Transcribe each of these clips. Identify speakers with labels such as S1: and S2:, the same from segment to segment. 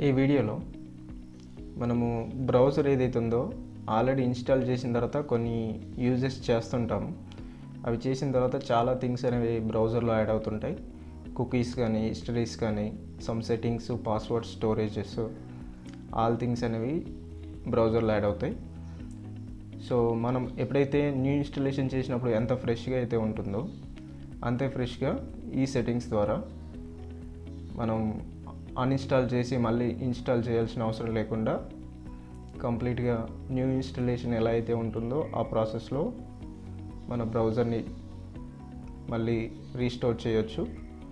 S1: ఈ వీడియోలో మనము బ్రౌజర్ ఏదైతే ఉందో ఆల్రెడీ ఇన్స్టాల్ చేసిన తర్వాత కొన్ని యూజెస్ చేస్తుంటాము అవి చేసిన తర్వాత చాలా థింగ్స్ అనేవి బ్రౌజర్లో యాడ్ అవుతుంటాయి కుకీస్ కానీ హిస్టరీస్ కానీ some settings password storages all things అనేవి బ్రౌజర్లో యాడ్ అవుతాయి సో మనం ఎప్పుడైతే న్యూ ఇన్స్టలేషన్ చేసినప్పుడు ఎంత ఫ్రెష్గా అయితే ఉంటుందో అంతే ఫ్రెష్గా ఈ సెట్టింగ్స్ ద్వారా మనం అన్ఇన్స్టాల్ చేసి మళ్ళీ ఇన్స్టాల్ చేయాల్సిన అవసరం లేకుండా కంప్లీట్గా న్యూ ఇన్స్టలేషన్ ఎలా అయితే ఉంటుందో ఆ ప్రాసెస్లో మన బ్రౌజర్ని మళ్ళీ రీస్టోర్ చేయొచ్చు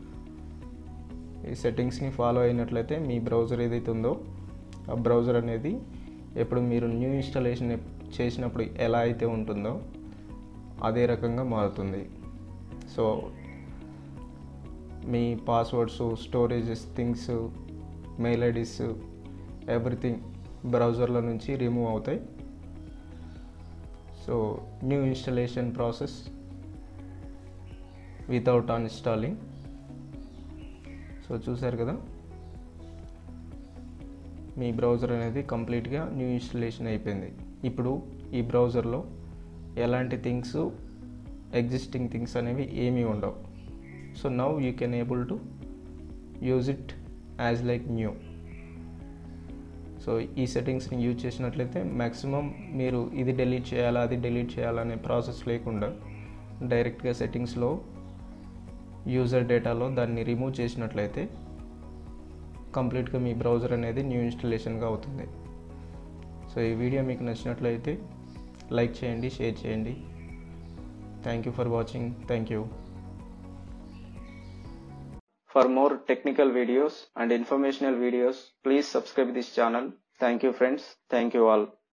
S1: ఈ సెట్టింగ్స్ని ఫాలో అయినట్లయితే మీ బ్రౌజర్ ఏదైతే ఉందో ఆ బ్రౌజర్ అనేది ఎప్పుడు మీరు న్యూ ఇన్స్టాలేషన్ చేసినప్పుడు ఎలా అయితే ఉంటుందో అదే రకంగా మారుతుంది సో మీ passwords storages things mail IDs everything బ్రౌజర్ల నుంచి రిమూవ్ అవుతాయి so new installation process without uninstalling so చూసారు కదా మీ బ్రౌజర్ అనేది కంప్లీట్గా న్యూ ఇన్స్టలేషన్ అయిపోయింది ఇప్పుడు ఈ బ్రౌజర్లో ఎలాంటి థింగ్స్ ఎగ్జిస్టింగ్ థింగ్స్ అనేవి ఏమీ ఉండవు so now you can able to use it as like new so ఈ సెట్టింగ్స్ని యూజ్ చేసినట్లయితే మ్యాక్సిమం మీరు ఇది డిలీట్ చేయాలా అది డిలీట్ చేయాలా అనే ప్రాసెస్ లేకుండా డైరెక్ట్గా సెట్టింగ్స్లో యూజర్ డేటాలో దాన్ని రిమూవ్ చేసినట్లయితే కంప్లీట్గా మీ బ్రౌజర్ అనేది న్యూ ఇన్స్టలేషన్గా అవుతుంది సో ఈ వీడియో మీకు నచ్చినట్లయితే లైక్ చేయండి షేర్ చేయండి thank you for watching thank you For more technical videos and informational videos, please subscribe this channel. Thank you friends. Thank you all.